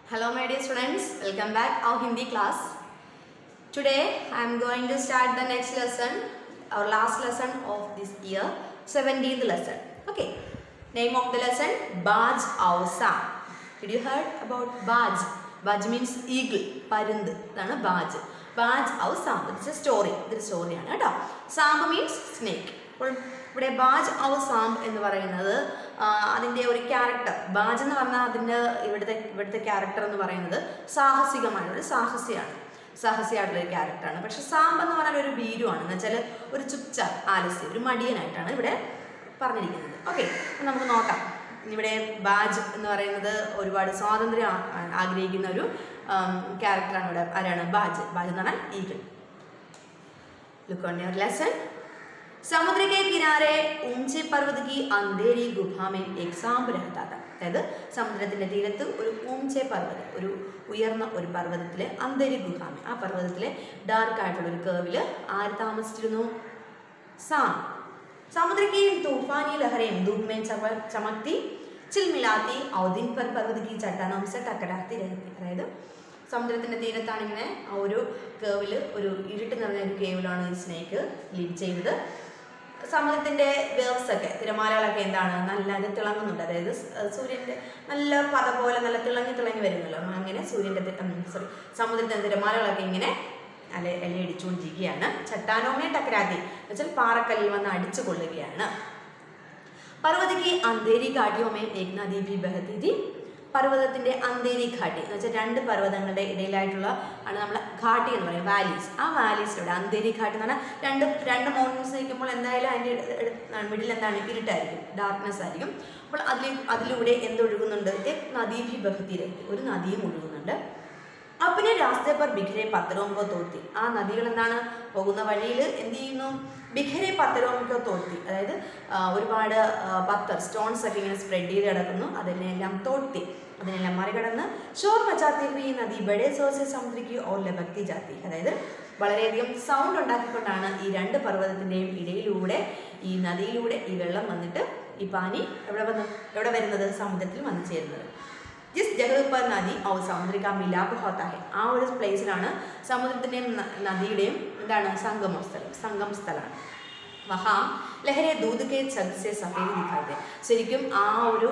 Hello my dear students, welcome back our Hindi class. Today I am going to start the next lesson, our last lesson of this year, 17th lesson. Okay, name of the lesson Baj Ausa. Did you heard about Baj? Baj means eagle, പരുന്ത് ഇതാണ് badge badge ഔ സാമ്പ് it's A story ഇതൊരു സ്റ്റോറിയാണ് കേട്ടോ സാമ്പ് means snake അപ്പോൾ ഇവിടെ badge ഔ സാമ്പ് എന്ന് പറയുന്നത് ആ, അതിൻ്റെ ഒരു ക്യാരക്ടർ ബാജ് എന്ന് പറഞ്ഞാൽ അതിൻ്റെ ഇവിടുത്തെ ഇവിടുത്തെ ക്യാരക്ടർ എന്ന് പറയുന്നത് സാഹസികമായ ഒരു സാഹസിയാണ് സാഹസിയായിട്ടുള്ള ഒരു ക്യാരക്ടറാണ് പക്ഷെ സാമ്പ് എന്ന് പറഞ്ഞാൽ ഒരു ഭീരുവാണ് എന്ന് വെച്ചാൽ ഒരു ചുപ്ച ആലസ്യം ഒരു മടിയനായിട്ടാണ് ഇവിടെ പറഞ്ഞിരിക്കുന്നത് ഓക്കെ നമുക്ക് നോക്കാം ഇവിടെ ബാജ് എന്ന് പറയുന്നത് ഒരുപാട് സ്വാതന്ത്ര്യം ആ- ആ- ആഗ്രഹിക്കുന്ന ഒരു ക്യാരക്ടറാണ് ഇവിടെ ആരാണ് ബാജ് ബാജ് എന്ന് പറഞ്ഞാൽ eagle look on your lesson समुद्र के किनारे ऊंचे पर्वत की अंधेरी गुफा में एक सांप रहता था അതായത് സമുദ്രത്തിന്റെ തീരത്ത് ഒരു ഊഞ്ചെ പർവ്വതം ഒരു ഉയർന്ന ഒരു പർവ്വതത്തിലെ അന്തരി ഗുഹാമി ആ പർവ്വതത്തിലെ ഡാർക്ക് ആയിട്ടുള്ള ഒരു കേവില് ആര് താമസിച്ചിരുന്നു സാം समुद्र की तूफानी लहरें धूप में चमक चमकती चिलमिलाती और दिन पर पर्वत की चट्टानों से टकराती रहती അതായത് സമുദ്രത്തിൻ്റെ തീരത്താണ് ഇങ്ങനെ ആ ഒരു കേവില് ഒരു ഇരുട്ട് നിറഞ്ഞ ഒരു കേവിലാണ് ഈ സ്നേക്ക് ലീഡ് ചെയ്യുന്നത് സമുദ്രത്തിൻ്റെ വേവ്സ് ഒക്കെ തിരമാലകളൊക്കെ എന്താണ് നല്ല അത് തിളങ്ങുന്നുണ്ട് അതായത് സ്- സൂര്യൻ്റെ നല്ല പത പോലെ നല്ല തിളങ്ങി തിളങ്ങി വരുന്നല്ലോ അങ്ങനെ സൂര്യൻ്റെ സോറി സമുദ്രത്തിൻ്റെ തിരമാലകളൊക്കെ ഇങ്ങനെ അല അലയടിച്ചുകൊണ്ടിരിക്കുകയാണ് ചട്ടാനോമേ ടക്കരാത്തി എന്നുവെച്ചാൽ പാറക്കല്ലിൽ വന്ന് അടിച്ചു കൊള്ളുകയാണ് पर्वत की अंधेरी घाटियों में एक नदी भी बहती थी പർവ്വതത്തിന്റെ അന്തേരി ഘാട്ടി എന്ന് വെച്ചാൽ രണ്ട് പർവ്വതങ്ങളുടെ ഇടയിലായിട്ടുള്ള ആണ് നമ്മൾ ഘാട്ടി എന്ന് പറയും വാലീസ് ആ വാലീസിലൂടെ അന്തേരി ഘാട്ടി എന്ന് പറഞ്ഞാൽ രണ്ട് രണ്ട് മൗണ്ടൻസ് നിൽക്കുമ്പോൾ എന്തായാലും അതിൻ്റെ മിഡിൽ എന്താണ് ഇരുട്ടായിരിക്കും ഡാർക്ക്നെസ് ആയിരിക്കും അപ്പോൾ അതിൽ അതിലൂടെ എന്തൊഴുകുന്നുണ്ട് एक നദി ഭി ബഹത്തി രഹി ഒരു നദിയും ഒഴുകുന്നുണ്ട് അപ്പനെ രാസ്തെ പർ ബിഖരെ പത്തരോമ്പോ തോത്തി ആ നദികൾ എന്താണ് പോകുന്ന വഴിയിൽ എന്ത് ചെയ്യുന്നു ബിഖരെ പത്തരോമ്പോ തോത്തി അതായത് ആ, ഒരുപാട് ആ, പത്തർ സ്റ്റോൺസ് ഒക്കെ ഇങ്ങനെ സ്പ്രെഡ് ചെയ്ത് കിടക്കുന്നു അതിനെല്ലാം തോട്ടി അതിനെല്ലാം മറികടന്ന് ഷോർ മച്ചാത്തി ഹുയി ഈ നദി ബഡേ സോസെ സമുദ്രയ്ക്ക് ഓർ ലഭക്തി ജാത്തി അതായത് വളരെയധികം സൗണ്ട് ഉണ്ടാക്കിക്കൊണ്ടാണ് ഈ രണ്ട് പർവ്വതത്തിൻ്റെയും ഇടയിലൂടെ ഈ നദിയിലൂടെ ഈ വെള്ളം വന്നിട്ട് ഈ പാനി എവിടെ വന്ന് എവിടെ വരുന്നത് സമുദ്രത്തിൽ വന്നു ചേരുന്നത് ജിസ് ജഗഹ് പർ നദി ഔർ സമുദ്ര കാ മിലാപ് ഹോത്ത ഹെ ആ ഒരു പ്ലേസിലാണ് സമുദ്രത്തിൻ്റെയും ന- നദിയുടെയും എന്താണ് സംഗമ സ്ഥലം സംഗമ സ്ഥലമാണ് വഹാം ലഹരെ ദൂത് കെ ചഗ് സെ സഫേദ് ദിഖാതെ ശരിക്കും ആ ഒരു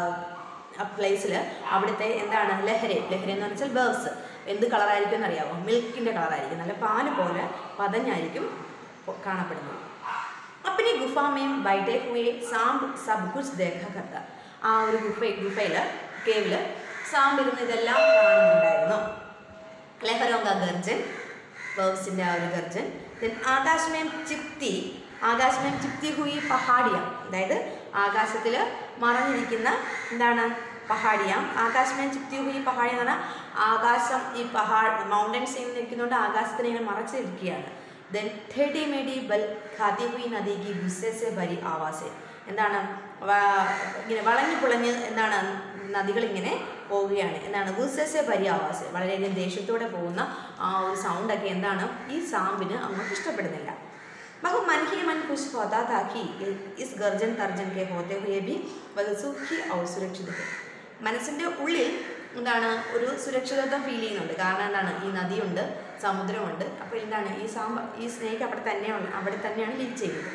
പ്ലേസിൽ അവിടുത്തെ എന്താണ് ലഹരി ലഹരി എന്ന് വെച്ചാൽ ബേർസ് എന്ത് കളറായിരിക്കും എന്നറിയാമോ മിൽക്കിൻ്റെ കളറായിരിക്കും നല്ല പാല് പോലെ പതഞ്ഞായിരിക്കും പൊ- കാണപ്പെടുന്നത് अपनी गुफा में बैठे हुए सांप सब कुछ देखा करता ആ ഒരു ഗുഫ ഗുഫയിൽ കേവില് സാമ്പ് ഇരുന്ന് ഇതെല്ലാം കാണുന്നുണ്ടായിരുന്നു ലഹരോങ്ക ഗർജൻ ബേബ്സിൻ്റെ ആ ഒരു ഗർജൻ ദെൻ ആകാശമേം ചിപ്തി ആകാശമേം ചിപ്തി ഹുയി പഹാഡിയ അതായത് ആകാശത്തിൽ മറഞ്ഞിരിക്കുന്ന എന്താണ് പഹാഡിയാം ആകാശമേം ചിപ്തി ഹുയി പഹാഡിയ എന്ന് പറഞ്ഞാൽ ആകാശം ഈ പഹാ മൗണ്ടൻസിൽ നിൽക്കുന്നതുകൊണ്ട് ആകാശത്തിനെ ഇങ്ങനെ മറച്ചിരിക്കുകയാണ് ദെൻ ഠേഡി മേഡി ബൽ ഖാത്തി ഹുയി നദിക്ക് ഗുസ്സെ സെ ഭരി ആവാസെ എന്താണ് വ- ഇങ്ങനെ വളഞ്ഞു പുളഞ്ഞ് എന്താണ് നദികൾ ഇങ്ങനെ പോവുകയാണ് എന്താണ് ഗുസ്സെ ഭരി ആവാസെ വളരെയധികം ദേഷ്യത്തോടെ പോകുന്ന ആ ഒരു സൗണ്ടൊക്കെ എന്താണ് ഈ സാമ്പിന് അങ്ങോട്ട് ഇഷ്ടപ്പെടുന്നില്ല मगर मन ही मन खुश होता था कि इस गर्जन तर्जन के होते हुए भी वह सुखी और सुरक्षित है മനസ്സിൻ്റെ ഉള്ളിൽ എന്താണ് ഒരു സുരക്ഷിതത്വം ഫീൽ ചെയ്യുന്നുണ്ട് കാരണം എന്താണ് ഈ നദിയുണ്ട് സമുദ്രമുണ്ട് അപ്പോൾ എന്താണ് ഈ സാമ്പ ഈ സ്നേക്ക് അവിടെ തന്നെയാണ് അവിടെ തന്നെയാണ് ലീഡ് ചെയ്യുന്നത്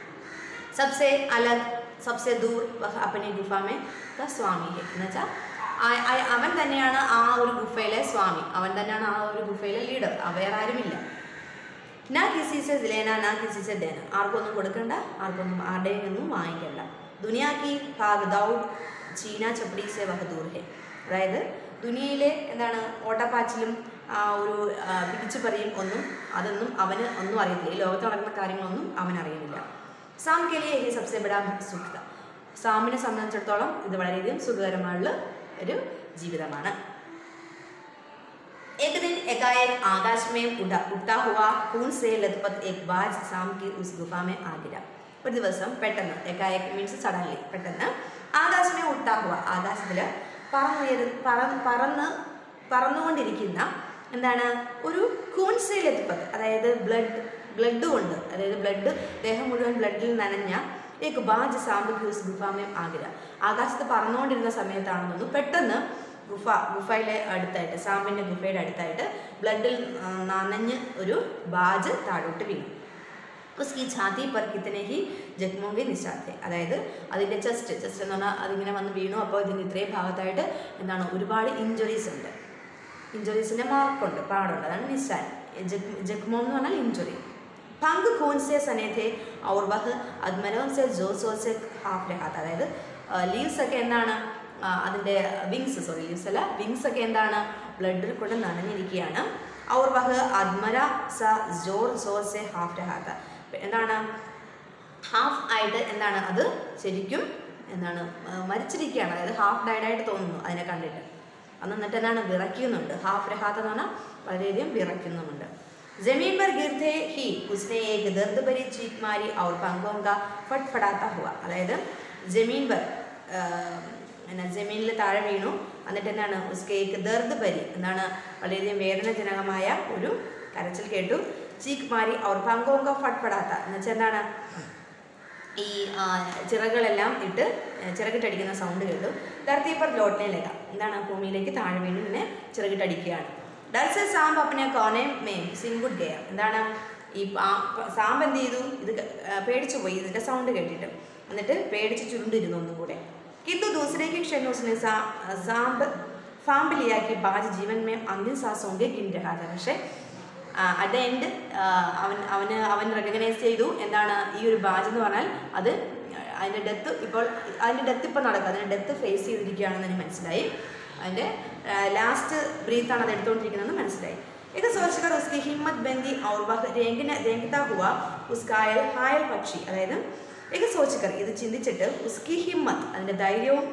सबसे अलग सबसे दूर वह अपनी गुफा में का സ്വാമി है എന്ന് വെച്ചാൽ അവൻ തന്നെയാണ് ആ ഒരു ഗുഫയിലെ സ്വാമി അവൻ തന്നെയാണ് ആ ഒരു ഗുഫയിലെ ലീഡർ വേറെ ആരുമില്ല നാ കിസി സെ ലേന നാ കിസി സെ ദേന ആർക്കൊന്നും കൊടുക്കണ്ട ആർക്കൊന്നും ആരുടെയും നിന്നും വാങ്ങിക്കണ്ട ദുനിയാക്കി ഭാഗ് ദൗഡ് ചീന ചപ്പടി സെ വഹ ദൂർ ഹെ അതായത് ദുനിയയിലെ എന്താണ് ഓട്ടപ്പാച്ചിലും ആ ഒരു ആ, പിടിച്ചു പറയും ഒന്നും അതൊന്നും അവന് ഒന്നും അറിയത്തില്ല ഈ ലോകത്ത് നടക്കുന്ന കാര്യങ്ങളൊന്നും അവൻ അറിയുന്നില്ല സാം കെലിയെ ഈ സബ്സെ ബഡാ സുഖ സാമിനെ സംബന്ധിച്ചിടത്തോളം ഇത് വളരെയധികം സുഖകരമായുള്ള ഒരു ജീവിതമാണ് एक दिन एकाएक आकाश में उड़ा उड़ता हुआ खून से लथपथ एक बाज शाम की उस गुफा में आ गिरा ഒരു ദിവസം പെട്ടെന്ന് എക്കായക് മീൻസ് സഡൻലി പെട്ടെന്ന് ആകാശമേ ഉട്ടാ ഹുവ ആകാശത്തിൽ പറന്നുയരു പറന്ന് പറന്ന് പറന്നുകൊണ്ടിരിക്കുന്ന എന്താണ് ഒരു കൂൺസേ ലഥപത്ത് അതായത് ബ്ലഡ് ബ്ലഡ് കൊണ്ട് അതായത് ബ്ലഡ് ദേഹം മുഴുവൻ ബ്ലഡിൽ നനഞ്ഞ ഏക് ബാജ് സാമ്പ് ഘൂസ് ഗുഫാമയം ആകിര ആകാശത്ത് പറന്നുകൊണ്ടിരുന്ന സമയത്താണെന്നു പെട്ടെന്ന് ഗുഫ ഗുഫയിലെ അടുത്തായിട്ട് സാമ്പിൻ്റെ ഗുഫയുടെ അടുത്തായിട്ട് ബ്ലഡിൽ നനഞ്ഞ് ഒരു ബാജ് താഴോട്ട് വീണു ഉസ്കി ഛാതി പർ കിത്തനെ ഹി ജഗ്മോങ്കെ നിശാത്തെ അതായത് അതിൻ്റെ ചെസ്റ്റ് ചെസ്റ്റ് എന്ന് പറഞ്ഞാൽ അതിങ്ങനെ വന്ന് വീണു അപ്പോൾ ഇതിന് ഇത്രയും ഭാഗത്തായിട്ട് എന്താണ് ഒരുപാട് ഇഞ്ചുറീസ് ഉണ്ട് ഇഞ്ചുറീസിൻ്റെ മാർക്കുണ്ട് പാടുണ്ട് അതാണ് നിശാൻ ജഗ് ജഗ്മോം എന്ന് പറഞ്ഞാൽ ഇഞ്ചുറി പങ്ക് खून से सने थे और वह अदमरों से जोर जोर से ഹാഫ് रहा था അതായത് ലീവ്സ് ഒക്കെ എന്താണ് ആ, അതിൻ്റെ വിങ്സ് സോറി ലീവ്സ് അല്ല വിങ്സ് ഒക്കെ എന്താണ് ബ്ലഡിൽ കൊണ്ട് നനഞ്ഞിരിക്കുകയാണ് और वह अदमര സ ജോർ ജോർ സെ ഹാഫ് रहा था എന്താണ് ഹാഫ് ആയിട്ട് എന്താണ് അത് ശരിക്കും എന്താണ് ആ, മരിച്ചിരിക്കുകയാണ് അതായത് ഹാഫ് ഡൈഡ് ആയിട്ട് തോന്നുന്നു അതിനെ കണ്ടിട്ട് അന്ന് എന്നിട്ട് എന്താണ് വിറയ്ക്കുന്നുണ്ട് ഹാഫ് രഹാത്ത് എന്ന് പറഞ്ഞാൽ വളരെയധികം വിറയ്ക്കുന്നുമുണ്ട് जमीन पर गिरते ही उसने एक दर्द भरी चीख मारी और पंखों का फटफടാത്ത हुआ അതായത് ജമീൻ പർ എന്നാ ജമീനിൽ താഴെ വീണു എന്നിട്ട് എന്താണ് ഉസ്കെ ഏക്ക് ദർദ് ഭരി എന്താണ് വളരെയധികം വേദനാജനകമായ ഒരു കരച്ചിൽ കേട്ടു ചീക്ക് മാറി അവർ പങ്കോങ്ക ഫട്ഫടാത്ത എന്നുവെച്ചാൽ എന്താണ് ഈ ആ, ചിറകുകളെല്ലാം ഇട്ട് ഏ, ചിറകിട്ടടിക്കുന്ന സൗണ്ട് കേട്ടു ധർത്തി പർ ലോട്ടിനെ ലേഖ എന്താണ് ഭൂമിയിലേക്ക് താഴെ വീണ് ഇങ്ങനെ ചിറകിട്ടടിക്കുകയാണ് ഡർസ സാമ്പ് അപ്പനെ കോനെ മേം സിംഗുഡ് ഗയ എന്താണ് ഈ പാ- പ- സാമ്പ് എന്ത് ചെയ്തു ഇത് ക- ആ, പേടിച്ചു പോയി ഇതിൻ്റെ സൗണ്ട് കേട്ടിട്ട് എന്നിട്ട് പേടിച്ച് ചുരുണ്ടിരുന്നു ഒന്നും കൂടെ കിന്തു ദൂസരേക്ക് ക്ഷണോസിനെ സാമ്പ് ഫാമ്പിലിയാക്കി ബാജ് ജീവൻ മേം അന്തിം സാസോങ്കെ ഗിൻ രഹാ था. പക്ഷേ അറ്റ് എൻഡ് അവൻ അവന് അവൻ റെക്കഗ്നൈസ് ചെയ്തു എന്താണ് ഈ ഒരു ബാജ് എന്ന് പറഞ്ഞാൽ അത് അതിൻ്റെ ഡെത്ത് ഇപ്പോൾ അതിൻ്റെ ഡെത്ത് ഇപ്പോൾ നടക്കുക അതിൻ്റെ ഡെത്ത് ഫേസ് ചെയ്തിരിക്കുകയാണെന്ന് എനിക്ക് മനസ്സിലായി അതിൻ്റെ ലാസ്റ്റ് ബ്രീത്താണ് അത് എടുത്തുകൊണ്ടിരിക്കുന്നതെന്ന് മനസ്സിലായി ഇത് സോച്ചകർ ഉസ്കി ഹിമ്മത്ത് ബന്ദി ഔർ വഹ് രേങ്കിന രേങ്കിത ഹുവ ഉസ്കായൽ ഹായൽ പക്ഷി അതായത് ഏക സോച്ചകർ ഇത് ചിന്തിച്ചിട്ട് ഉസ്കി ഹിമ്മത്ത് അതിൻ്റെ ധൈര്യവും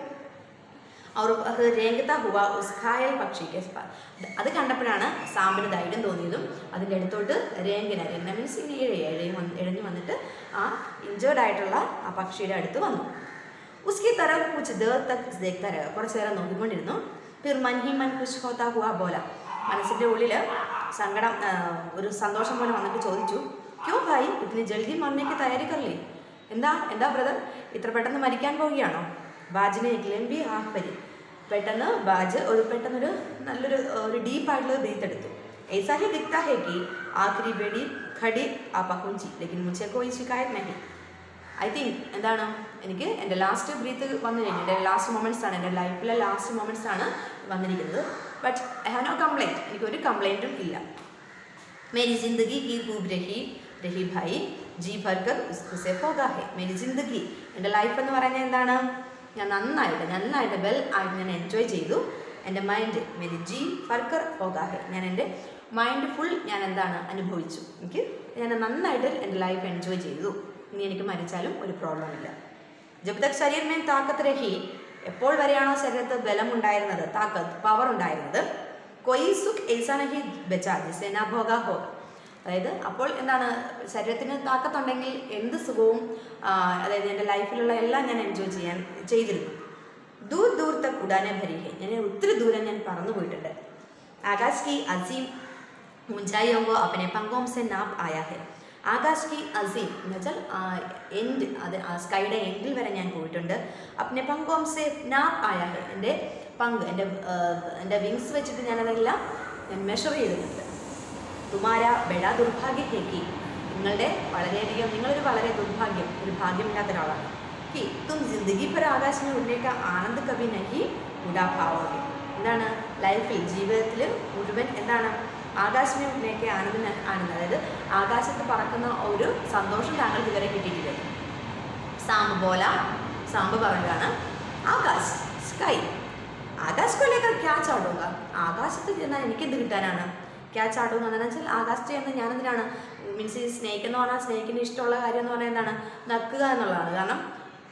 അവർ അത് രംഗത്ത ഹുവ ഉസ്ഖായൽ പക്ഷിക്ക് സ്പ- അത് കണ്ടപ്പോഴാണ് സാമ്പിന് ധൈര്യം തോന്നിയതും അതിൻ്റെ അടുത്തോട്ട് രേങ്കിന രംഗന മീൻസ് ഇങ്ങനെ ഇഴയ ഇഴയും വന്ന് ഇഴഞ്ഞു വന്നിട്ട് ആ ഇഞ്ചേർഡ് ആയിട്ടുള്ള ആ പക്ഷിയുടെ അടുത്ത് വന്നു ഉസ്കി തറവ് കുച്ച് ദേർ തക് ദേഖ്ത രഹ കുറച്ച് നേരം നോക്കിക്കൊണ്ടിരുന്നു ഫിർ മൻ ഹി മൻ കുച്ച് ഹോത്താ ഹുവ ബോല മനസ്സിൻ്റെ ഉള്ളിൽ സങ്കടം ആ, ഒരു സന്തോഷം പോലെ വന്നിട്ട് ചോദിച്ചു ക്യോ ഭായി ഇതിന് ജൽദി മരണയ്ക്ക് തയ്യാറി കറില്ലേ എന്താ എന്താ ബ്രദർ ഇത്ര പെട്ടെന്ന് മരിക്കാൻ പോവുകയാണോ ബാജിനെ ലംബി ആഹ്പരി പെട്ടെന്ന് ബാജ് ഒരു പെട്ടെന്നൊരു നല്ലൊരു ഏർ, ഒരു ഡീപ്പായിട്ടുള്ള ബ്രീത്ത് എടുത്തു ऐसा ही दिखता है कि आखिरी बेड़ी खड़ी आ पहुंची लेकिन मुझे कोई शिकायत नहीं ഐ തിങ്ക് എന്താണ് എനിക്ക് എൻ്റെ ലാസ്റ്റ് ബ്രീത്ത് വന്നു കഴിഞ്ഞു എൻ്റെ ലാസ്റ്റ് മൊമെൻറ്റ്സ് ആണ് എൻ്റെ ലൈഫിലെ ലാസ്റ്റ് മൊമെൻറ്റ്സ് ആണ് വന്നിരിക്കുന്നത് but I have no complaint എനിക്കൊരു കംപ്ലൈൻറ്റും ഇല്ല मेरी जिंदगी की खूब रही रही ഭായി ജി ഭർക്കർ ഉസ്കുസെ പോകാ ഹെ മേരി ജിന്ദഗി എൻ്റെ ലൈഫ് എന്ന് പറയുന്നത് എന്താണ് ഞാൻ നന്നായിട്ട് നന്നായിട്ട് വെൽ ആയിട്ട് ഞാൻ എൻജോയ് ചെയ്തു എൻ്റെ മൈൻഡ് മേരി ജി ഫർക്കർ പോകാ ഹെ ഞാൻ എൻ്റെ മൈൻഡ് ഫുൾ ഞാൻ എന്താണ് അനുഭവിച്ചു എനിക്ക് ഞാൻ നന്നായിട്ട് എൻ്റെ ലൈഫ് എൻജോയ് ചെയ്തു ഇനി എനിക്ക് മരിച്ചാലും ഒരു പ്രോബ്ലം ഇല്ല ജബ് തക് ശരീർ മേ താക്കത്ത് രഹി എപ്പോൾ വരെയാണോ ശരീരത്ത് ബലം ഉണ്ടായിരുന്നത് താക്കത്ത് പവർ ഉണ്ടായിരുന്നത് കൊയ് സുഖ് ഏസാ നഹി ബച്ചാ ജിസേ നാ ഭോഗാ ഹോഗ അതായത് അപ്പോൾ എന്താണ് ശരീരത്തിന് താക്കത്തുണ്ടെങ്കിൽ എന്ത് സുഖവും ആ, അതായത് എൻ്റെ ലൈഫിലുള്ള എല്ലാം ഞാൻ എൻജോയ് ചെയ്യാൻ ചെയ്തിരുന്നു ദൂർ ദൂർ തക് ഉടാനെ ഭരികെ ഞാൻ ഒത്തിരി ദൂരം ഞാൻ പറന്നു പോയിട്ടുണ്ട് ആകാശ് കി അസീം ऊंचाइयों को अपने पंखों से नाप आया है ആകാശ് കി അസീം എന്ന് വെച്ചാൽ എൻഡ് അത് ആ സ്കൈയുടെ എൻഡിൽ വരെ ഞാൻ പോയിട്ടുണ്ട് അപ്നെ പങ്കോം സെ നാപ്പ് ആയ ഹെ എൻ്റെ പങ്ക് എൻ്റെ ആ, എൻ്റെ വിങ്സ് വെച്ചിട്ട് ഞാനതെല്ലാം ഞാൻ മെഷർ ചെയ്തിട്ടുണ്ട് തുമാര ബെഡ ദുർഭാഗ്യ ഹേ കി നിങ്ങളുടെ വളരെയധികം നിങ്ങളൊരു വളരെ ദുർഭാഗ്യം ഒരു ഭാഗ്യമില്ലാത്ത ഒരാളാണ് കി തും ജിന്ദഗി പർ ആകാശിനെ ഉന്നേക്ക ആനന്ദ് കവി നഹി ഉടാഭാവാകെ എന്താണ് ലൈഫിൽ ജീവിതത്തിൽ മുഴുവൻ എന്താണ് ആകാശമേ ഉന്നേക്ക ആനന്ദ ആനന്ദം അതായത് ആകാശത്ത് പറക്കുന്ന ഒരു സന്തോഷം താങ്കൾക്ക് ഇതുവരെ കിട്ടിയിട്ടില്ല സാമ്പ് പോല സാമ്പ് പറയുകയാണ് ആകാശ് സ്കൈ ആകാശ് കൊല്ലേക്കാൾ ക്യാ ചാടുക ആകാശത്ത് ചെന്നാൽ എനിക്കെന്ത് കിട്ടാനാണ് ക്യാ ചാടുക എന്ന് വെച്ചാൽ ആകാശത്ത് ചെന്ന് ഞാനെന്തിനാണ് മീൻസ് ഈ സ്നേക്ക് എന്ന് പറഞ്ഞാൽ സ്നേക്കിന് ഇഷ്ടമുള്ള കാര്യം എന്ന് പറഞ്ഞാൽ എന്താണ് നക്കുക എന്നുള്ളതാണ് കാരണം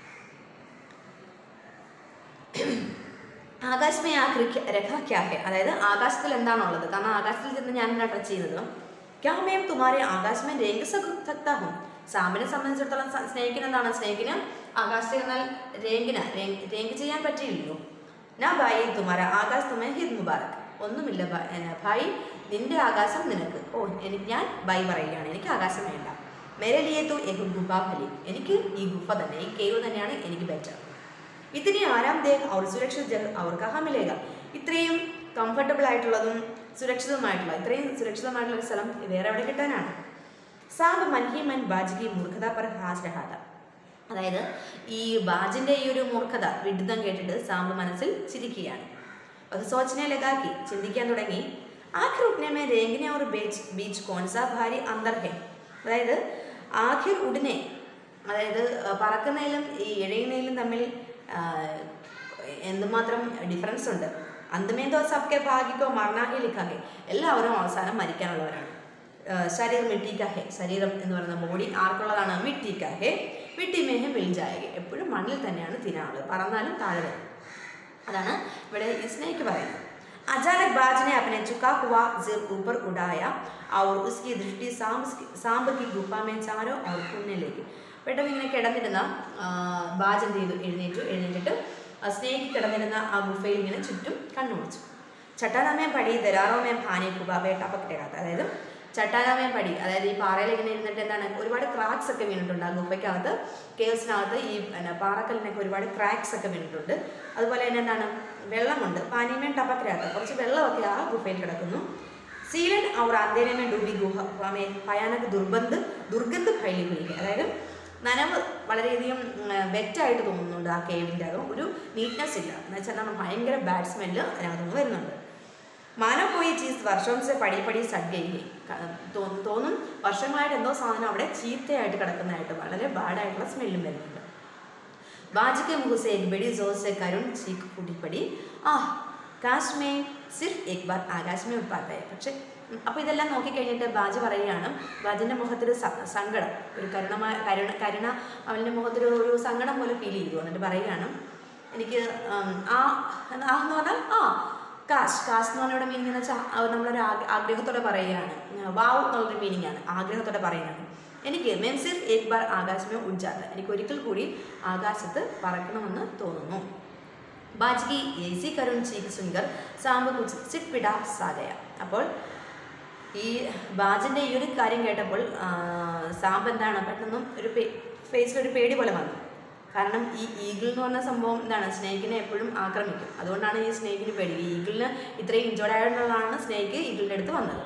ആകാശമേ ആ രഖ ക്യാ ഹെ അതായത് ആകാശത്തിൽ എന്താണുള്ളത് കാരണം ആകാശത്തിൽ ചെന്ന് ഞാൻ എന്താ ടച്ച് ചെയ്യുന്നത് ക്യാ മേം തുമാരെ ആകാശമേ രംഗ് സക്താഹും സാമ്പിനെ സംബന്ധിച്ചിടത്തോളം സ- സ്നേഹിക്കിന് എന്താണ് സ്നേഹിക്കിന് ആകാശത്തിൽ എന്നാൽ രേങ്കിന് രേങ്ക് ചെയ്യാൻ പറ്റിയില്ലല്ലോ നാ ഭായി തുമാര ആകാശ് തുമേ ഹിദ് മുബാറക് ഒന്നുമില്ല ഭ- എന്ന, ഭായി നിന്റെ ആകാശം നിനക്ക് ഓ എനിക്ക് ഞാൻ ബൈ പറയുകയാണ് എനിക്ക് ആകാശം വേണ്ട മേരെ ലിയെ തു എഹ് ഗുഫ ഫലി എനിക്ക് ഈ ഗുഫ തന്നെ ഈ കേവ് തന്നെയാണ് എനിക്ക് ബെറ്റർ इतनी आरामदेह और सुरक्षित जगह और कहाँ मिलेगा ഇത്രയും കംഫർട്ടബിൾ ആയിട്ടുള്ളതും സുരക്ഷിതമായിട്ടുള്ള ഇത്രയും സുരക്ഷിതമായിട്ടുള്ള ഒരു സ്ഥലം വേറെ എവിടെ കിട്ടാനാണ് സാബ് മൻഹി മൻ ബാജിക്ക് മൂർഖത പർ ഹാസ് രഹാത അതായത് ഈ ബാജിന്റെ ഈ ഒരു മൂർഖത വിഡിതം കേട്ടിട്ട് സാമ്പ് മനസ്സിൽ ചിരിക്കുകയാണ് അത് സോച്ചനെ ലഗാക്കി ചിന്തിക്കാൻ തുടങ്ങി ആഖിർ ഉടനെ മേ രേങ്കിനെ ഒരു ബീച്ച് ബീച്ച് കോൺസാ ഭാരി അന്തർ ഹെ അതായത് ആഖിർ ഉടനെ അതായത് ആ, പറക്കുന്നതിലും ഈ ഇഴയുന്നതിലും തമ്മിൽ ആ, എന്തുമാത്രം ഡിഫറൻസ് ഉണ്ട് അന്തമേ ദോ സബ്കെ ഭാഗ്യക്കോ മരണാഹി ലിഖാഹെ എല്ലാവരും അവസാനം മരിക്കാനുള്ളവരാണ് ആ, ശരീർ മിട്ടിക്കാഹെ ശരീരം എന്ന് പറയുന്ന ബോഡി ആർക്കുള്ളതാണ് മിട്ടിക്കാഹെ മിട്ടിമേഹെ മിൽജായകെ എപ്പോഴും മണ്ണിൽ തന്നെയാണ് തിന്നാനുള്ളത് പറന്നാലും താഴെ വരും അതാണ് ഇവിടെ ഈ സ്നേക്ക് പറയുന്നത് अचानक बाज ने अपने झुका हुआ सिर ऊपर उड़ाया और उसकी दृष्टि सांब सांब की गुफा में चारों और घूमने लगी പെട്ടെന്ന് ഇങ്ങനെ കിടന്നിരുന്ന ആ, ബാജ് എന്ത് ചെയ്തു എഴുന്നേറ്റു എഴുന്നേറ്റിട്ട് ആ സ്നേക്ക് കിടന്നിരുന്ന ആ ഗുഫയിൽ ഇങ്ങനെ ചുറ്റും കണ്ണുമുടിച്ചു ചട്ടാനാമയം പടി ദരാറോമയം ഭാനെ കുബാബയെ ടപക്കിട്ടകാത്ത അതായത് ചട്ടാനാമയം പടി അതായത് ഈ പാറയിൽ ഇങ്ങനെ ഇരുന്നിട്ട് എന്താണ് ഒരുപാട് ക്രാക്സ് ഒക്കെ വീണിട്ടുണ്ട് ആ ഗുഫയ്ക്കകത്ത് കേവ്സിനകത്ത് ഈ പിന്നെ പാറക്കല്ലിനൊക്കെ ഒരുപാട് ക്രാക്സ് ഒക്കെ വീണിട്ടുണ്ട് അതുപോലെ തന്നെ എന്താണ് വെള്ളമുണ്ട് പാനീയമേൻ ടപക്കിനകത്ത് കുറച്ച് വെള്ളമൊക്കെ ആ ഗുഫയിൽ കിടക്കുന്നു സീലൻ അവർ അന്തേനമേ ഡൂബി ഗുഹ ഗുഹമേ ഭയാനക ദുർബന്ധ് ദുർഗന്ധ് ഫൈലി ഹുയി ഹെ. അതായത് നനവ് വളരെയധികം വെറ്റായിട്ട് തോന്നുന്നുണ്ട് ആ കേവിൻ്റെ അകം ഒരു നീറ്റ്നെസ് ഇല്ല എന്ന് വെച്ചാൽ നമ്മൾ ഭയങ്കര ബാഡ് സ്മെല്ല് അതിനകത്ത് നിന്ന് വരുന്നുണ്ട് മാനോ പോയി ചീസ് വർഷവും സെ പടി പടി സഡ്ഗയി തോന്നും വർഷങ്ങളായിട്ട് എന്തോ സാധനം അവിടെ ചീത്തയായിട്ട് കിടക്കുന്നതായിട്ട് വളരെ ബാഡായിട്ടുള്ള സ്മെല്ലും വരുന്നുണ്ട് बाज के मुंह से एक बड़ी जोर से करुण चीख फूटी पड़ी आह കാശ് മേ സിർഫ് എക് ബാർ ആകാശ് മേ ഉപ്പാത്തായി പക്ഷെ അപ്പോൾ ഇതെല്ലാം നോക്കിക്കഴിഞ്ഞിട്ട് ബാജ് പറയുകയാണ് ബാജിൻ്റെ മുഖത്തൊരു സ- സങ്കടം ഒരു കരുണമായ കരുണ കരുണ അവൻ്റെ മുഖത്തൊരു ഒരു സങ്കടം പോലെ ഫീൽ ചെയ്തു എന്നിട്ട് പറയുകയാണ് എനിക്ക് ഉം, ആ ആ എന്ന് പറഞ്ഞാൽ ആ കാശ് കാശ് എന്ന് പറഞ്ഞ മീനിങ് എന്ന് വെച്ചാൽ അത് നമ്മളൊരു ആഗ്ര- ആഗ്രഹത്തോടെ പറയുകയാണ് വാവ് എന്നുള്ളൊരു മീനിങ് ആണ് ആഗ്രഹത്തോടെ പറയുകയാണ് എനിക്ക് മെം സിർഫ് ഏക് ബാർ ആകാശമേ ഉജ്ജാത്ത എനിക്ക് ഒരിക്കൽ കൂടി ആകാശത്ത് പറക്കണമെന്ന് തോന്നുന്നു ബാജ്കി ഏസി കരുൺ ചീക്ക് സുങ്കർ സാമ്പ് കുച്ച് സിറ്റ് പിട സാഗയ അപ്പോൾ ഈ ബാജിൻ്റെ ഈ ഒരു കാര്യം കേട്ടപ്പോൾ ആ, സാമ്പ് എന്താണ് പെട്ടെന്നും ഒരു പേ ഫേസിൽ ഒരു പേടി പോലെ വന്നു കാരണം ഈ ഈഗിൾ എന്ന് പറഞ്ഞ സംഭവം എന്താണ് സ്നേഹിക്കിനെ എപ്പോഴും ആക്രമിക്കും അതുകൊണ്ടാണ് ഈ സ്നേഹിക്കിന് പേടി ഈ ഈഗിളിന് ഇത്രയും ഇഞ്ചോർഡ് ആയതുകൊണ്ടാണ് സ്നേഹിക്ക് ഈഗിളിൻ്റെ അടുത്ത് വന്നത്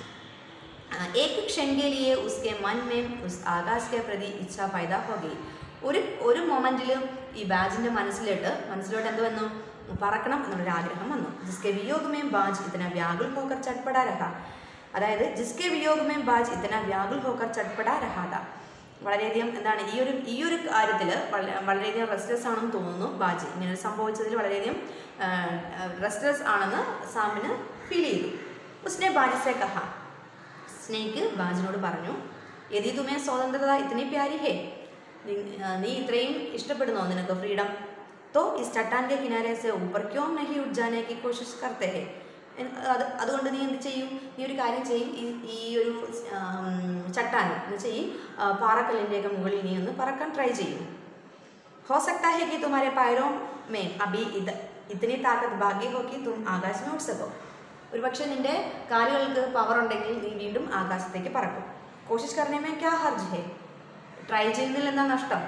एक क्षण के लिए उसके मन में उस आकाश के प्रति इच्छा पैदा हो गई ഒരു ഒരു മൊമെന്റിൽ ഈ ബാജിന്റെ മനസ്സിലോട്ട് മനസ്സിലോട്ട് എന്ത് വന്നു പറക്കണം എന്നുള്ളൊരു ആഗ്രഹം വന്നു ജിസ്കെ വിയോഗമേ ബാജ് ഇത്തന വ്യാകുൽ ഹോക്കർ ചട്പടാ രഹ അതായത് ജിസ്കെ വിയോഗമേ ബാജ് ഇത്തന വ്യാകുൽ ഹോക്കർ ചട്പടാ രഹാത വളരെയധികം എന്താണ് ഈ ഒരു ഈ ഒരു കാര്യത്തിൽ വളരെയധികം റെസ്റ്റ്ലെസ് ആണെന്ന് തോന്നുന്നു ബാജ് ഇങ്ങനെ സംഭവിച്ചതിൽ വളരെയധികം റെസ്റ്റ്ലെസ് ആണെന്ന് സാമിന് ഫീൽ ചെയ്തു ഉസ്നെ ബാജിസെ കഹ സ്നേക്ക് ബാജിനോട് പറഞ്ഞു യതി തുമേ സ്വതന്ത്രത ഇത്തിനി പ്യാരി ഹേ നി- ആ, നീ ഇത്രയും ഇഷ്ടപ്പെടുന്നോ നിനക്ക് ഫ്രീഡം തോ ഈ ചട്ടാൻ കെ കിനാരെ സെ ഊപ്പർ ക്യോം നഹി ഉഡ് ജാനെ കി കോശിഷ് കർത്തേ ഹേ എൻ- അത് അതുകൊണ്ട് നീ എന്ത് ചെയ്യും നീ ഒരു കാര്യം ചെയ്യും ഈ ഈ ഒരു ആം, ചട്ടാൻ എന്ന് വെച്ചാൽ ഈ ആ, പാറക്കല്ലിൻ്റെയൊക്കെ മുകളിൽ നീ ഒന്ന് പറക്കാൻ ട്രൈ ചെയ്യും हो सकता है कि तुम्हारे पैरों में अभी इत, इतनी ताकत भाग्य हो कि तुम आकाश में उठ सको ഒരുപക്ഷെ നിന്റെ കാലുകൾക്ക് പവർ ഉണ്ടെങ്കിൽ നീ വീണ്ടും ആകാശത്തേക്ക് പറക്കും കോശിഷ് കർണമേ ക്യാ ഹർജ് ഹേ ട്രൈ ചെയ്യുന്നതിൽ എന്താ നഷ്ടം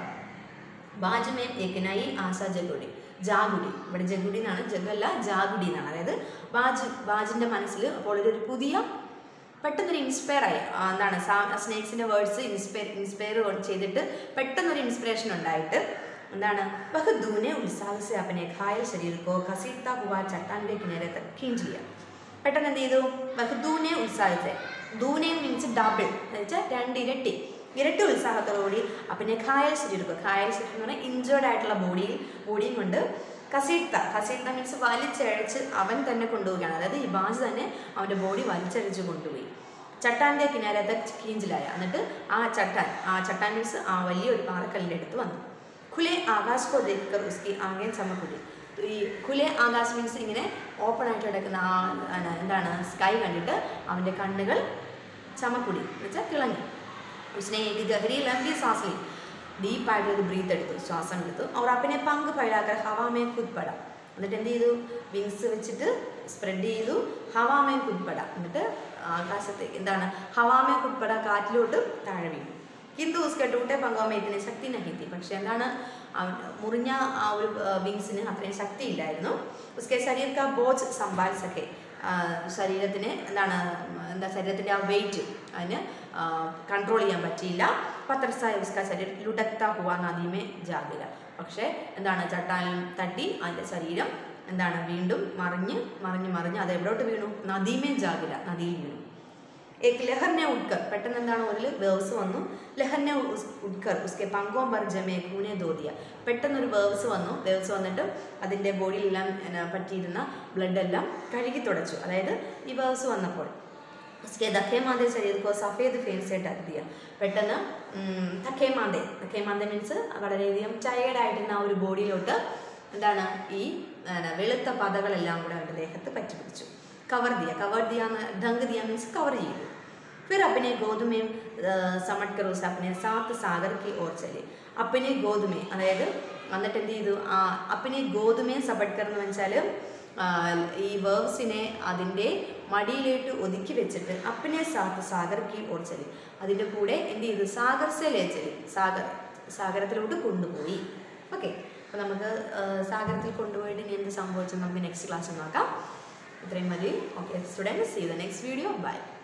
ബാജമേ ഏകനായി ആശ ജഗുടി ജാഗുടി ഇവിടെ ജഗുടി എന്നാണ് ജഗല്ല ജാഗുടി എന്നാണ് അതായത് ബാജ് ബാജിന്റെ മനസ്സിൽ അപ്പോൾ ഒരു പുതിയ പെട്ടെന്നൊരു ഇൻസ്പയർ ആയി ആ, എന്താണ് സ്നേക്സിന്റെ വേർഡ്സ് ഇൻസ്പയർ ഇൻസ്പയർ ചെയ്തിട്ട് പെട്ടെന്നൊരു ഇൻസ്പിറേഷൻ ഉണ്ടായിട്ട് എന്താണ് വഹ് ദൂനെ ഉത്സാഹസെ അപ്പനെ ഘായൽ ശരീരക്കോ ഘസീത്ത ഹുവ ചട്ടാന്റെ കിണരെ തക്കീം ചെയ്യാം പെട്ടെന്ന് എന്ത് ചെയ്തു വഹ് ദൂനെ ഉത്സാഹിച്ചെ ദൂനെ മീൻസ് ഡബിൾ എന്ന് വെച്ചാൽ രണ്ട് ഇരട്ടി ഇരട്ടി ഉത്സാഹത്തോടുകൂടി അപ്പനെ ഘായൽ ശരീരക്കോ ഘായൽ ശരീരം എന്ന് പറഞ്ഞാൽ ഇഞ്ചേർഡ് ആയിട്ടുള്ള ബോഡിയിൽ ബോഡിയും കൊണ്ട് കസീത്ത കസീത്ത മീൻസ് വലിച്ചഴച്ച് അവൻ തന്നെ കൊണ്ടുപോവുകയാണ് അതായത് ഈ ബാജ് തന്നെ അവൻ്റെ ബോഡി വലിച്ചഴിച്ച് കൊണ്ടുപോയി ചട്ടാൻ്റെ കിനാരത്തെ കീഞ്ചിലായ എന്നിട്ട് ആ ചട്ടാൻ ആ ചട്ടാൻ മീൻസ് ആ വലിയൊരു പാറക്കല്ലിൻ്റെ അടുത്ത് വന്നു ഖുലെ ആകാശ് കോ ദേക്കർ ഉസ്കി ആകെ ചമക്കുടി ഈ ഖുലെ ആകാശ് മീൻസ് ഇങ്ങനെ ഓപ്പൺ ആയിട്ട് കിടക്കുന്ന ആ ആണ് എന്താണ് സ്കൈ കണ്ടിട്ട് അവൻ്റെ കണ്ണുകൾ ചമക്കുടി എന്ന് വെച്ചാൽ തിളങ്ങി ഉസ്നെ एक गहरी लंबी सांस ली ഡീപ്പായിട്ട് ഒരു ബ്രീത്ത് എടുത്തു ശ്വാസം എടുത്തു അവർ അപ്പനെ പങ്ക് പഴാക്കർ ഹവാമേ കുത്പട എന്നിട്ട് എന്ത് ചെയ്തു വിങ്സ് വെച്ചിട്ട് സ്പ്രെഡ് ചെയ്തു ഹവാമേ കുത്പട എന്നിട്ട് ആകാശത്തേക്ക് എന്താണ് ഹവാമേ കുത്പട കാറ്റിലോട്ട് താഴെ വീണു ഹിന്ദു ഉസ്കെ ടൂട്ടെ പങ്കോമേ ഇതിന് ശക്തി നഹിത്തി പക്ഷെ എന്താണ് അവൻ മുറിഞ്ഞ ആ ഒരു വിങ്സിന് അത്രയും ശക്തി ഇല്ലായിരുന്നു ഉസ്കെ ശരീർ കാ ബോജ് സംഭാൽ സക്കെ ആ, ശരീരത്തിന് എന്താണ് എന്താ ശരീരത്തിൻ്റെ ആ വെയിറ്റ് അതിന് കൺട്രോൾ ചെയ്യാൻ പറ്റിയില്ല പത്രസായ ഉസ്ക ശരീരം ലുടക്ത ഹുവ നദിമേ ജാകില പക്ഷേ എന്താണ് ചട്ടാനിൽ തട്ടി അതിൻ്റെ ശരീരം എന്താണ് വീണ്ടും മറിഞ്ഞ് മറിഞ്ഞ് മറിഞ്ഞ് അത് എവിടോട്ട് വീണു നദിമേ ജാകില നദിയിൽ വീണു ഏക് ലഹർനെ ഉഡ്കർ പെട്ടെന്ന് എന്താണ് ഒരു വേവ്സ് വന്നു ലഹർനെ ഉസ്- ഉഡ്കർ ഉസ്കെ പങ്കോം പർജമേ കൂനെ ദോതിയ പെട്ടെന്നൊരു വേവ്സ് വന്നു വേവ്സ് വന്നിട്ട് അതിൻ്റെ ബോഡിയിലെല്ലാം എന്നാ പറ്റിയിരുന്ന ബ്ലഡ് എല്ലാം കഴുകി തുടച്ചു അതായത് ഈ വേവ്സ് വന്നപ്പോൾ ഉസ്കെ ദഖേമാന്തേ ശരീരക്കോ സഫേദ് ഫേൻസ് ടക്തിയ പെട്ടെന്ന് ഉം, ദഖേമാന്തേ ദഖേമാന്തേ മീൻസ് വളരെയധികം ടയേർഡ് ആയിട്ടിരുന്ന ആ ഒരു ബോഡിയിലോട്ട് എന്താണ് ഈ എന്നാ, വെളുത്ത പതകളെല്ലാം കൂടെ അവൻ്റെ ദേഹത്ത് പറ്റി പിടിച്ചു കവർ ദിയ കവർ ദിയ എന്ന് ധങ്ക് ദിയ മീൻസ് കവർ ചെയ്തു फिर अपने गोद में സമട്ട് കർ ഉസ് അപ്പനെ സാത്ത് സാഗർ കി ഓർ ചലി അപ്പനെ ഗോതുമേ അതായത് എന്നിട്ട് എന്ത് ചെയ്തു ആ അപ്പനെ ഗോതുമേ സബട്കർ എന്ന് വെച്ചാൽ ഈ വേർവ്സിനെ അതിൻ്റെ മടിയിലേക്ക് ഒതുക്കി വെച്ചിട്ട് അപ്പനെ സാത്ത് സാഗർ കി ഓർ ചലി അതിൻ്റെ കൂടെ എന്ത് ചെയ്തു സാഗർ സെ ലേ ചലി സാഗർ സാഗരത്തിലോട്ട് കൊണ്ടുപോയി ഓക്കെ അപ്പോൾ നമുക്ക് ആ, സാഗരത്തിൽ കൊണ്ടുപോയിട്ട് ഇനി എന്ത് സംഭവിച്ചു നമുക്ക് നെക്സ്റ്റ് ക്ലാസ് നോക്കാം ഇത്രയും മതി okay students see the next video by